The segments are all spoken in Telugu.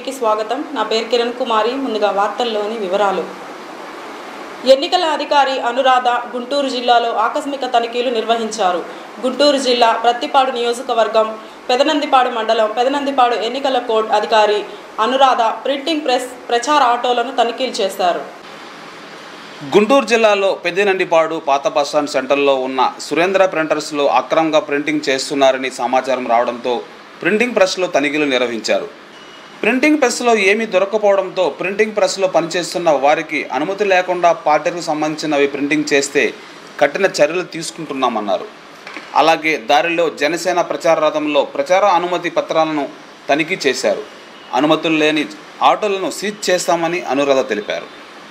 టీవీకి స్వాగతం నా పేరు కిరణ్ కుమారి ముందుగా వార్తల్లోని వివరాలు ఎన్నికల అధికారి అనురాధ గుంటూరు జిల్లాలో ఆకస్మిక తనిఖీలు నిర్వహించారు గుంటూరు జిల్లా ప్రత్తిపాడు నియోజకవర్గం పెదనందిపాడు మండలం పెదనందిపాడు ఎన్నికల కోడ్ అధికారి అనురాధ ప్రింటింగ్ ప్రెస్ ప్రచార ఆటోలను తనిఖీలు చేశారు గుంటూరు జిల్లాలో పెద్దినండిపాడు పాత బస్టాండ్ సెంటర్లో ఉన్న సురేంద్ర ప్రింటర్స్లో అక్రమంగా ప్రింటింగ్ చేస్తున్నారని సమాచారం రావడంతో ప్రింటింగ్ ప్రెస్లో తనిఖీలు నిర్వహించారు ప్రింటింగ్ ప్రెస్లో ఏమీ దొరకపోవడంతో ప్రింటింగ్ ప్రెస్లో పనిచేస్తున్న వారికి అనుమతి లేకుండా పార్టీలకు సంబంధించినవి ప్రింటింగ్ చేస్తే కఠిన చర్యలు తీసుకుంటున్నామన్నారు అలాగే దారిలో జనసేన ప్రచార రథంలో ప్రచార అనుమతి పత్రాలను తనిఖీ చేశారు అనుమతులు లేని ఆటోలను సీజ్ చేస్తామని అనురాధ తెలిపారు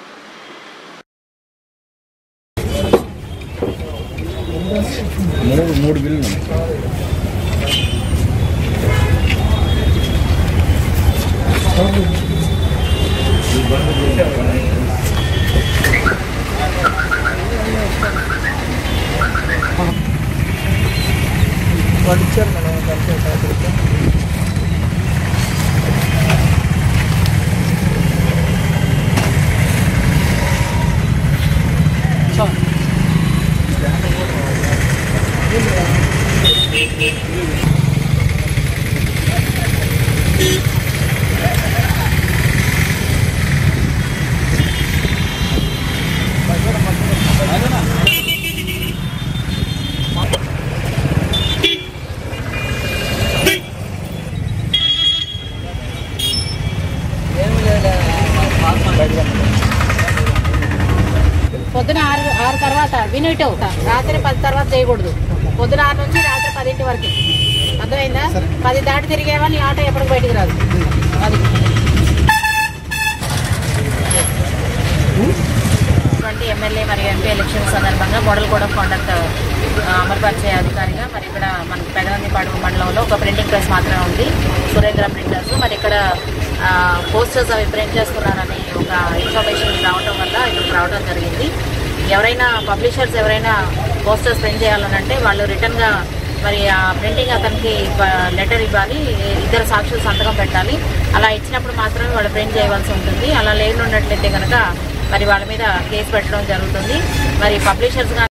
మూడు మూడు బిల్లు పొద్దున ఆరు ఆరు తర్వాత వినిటు రాత్రి పది తర్వాత చేయకూడదు పొద్దున ఆరు నుంచి రాత్రి పదింటి వరకు అర్థమైందా పది దాటి తిరిగేవా నీ ఆటో ఎప్పటికి బయటికి రాదు అది ఇటువంటి ఎమ్మెల్యే మరియు ఎంపీ ఎలక్షన్ సందర్భంగా మోడల్ కోడ్ ఆఫ్ కాండక్ట్ అమలుపరిచే అధికారిగా మరి ఇక్కడ మనకి పెదవందిపాడు మండలంలో ఒక ప్రింటింగ్ ప్రెస్ మాత్రమే ఉంది సురేంద్ర ప్రింటర్స్ మరి ఇక్కడ పోస్టర్స్ అవి ప్రింట్ చేస్తున్నారని ఒక ఇన్ఫర్మేషన్ రావటం వల్ల ఇక్కడికి రావడం జరిగింది ఎవరైనా పబ్లిషర్స్ ఎవరైనా పోస్టర్స్ ప్రింట్ చేయాలనంటే వాళ్ళు రిటర్న్గా మరి ఆ ప్రింటింగ్ అతనికి లెటర్ ఇవ్వాలి ఇద్దరు సాక్షులు సంతకం పెట్టాలి అలా ఇచ్చినప్పుడు మాత్రమే వాళ్ళు ప్రింట్ చేయవలసి ఉంటుంది అలా లేనున్నట్లయితే కనుక మరి వాళ్ళ మీద కేసు పెట్టడం జరుగుతుంది మరి పబ్లిషర్స్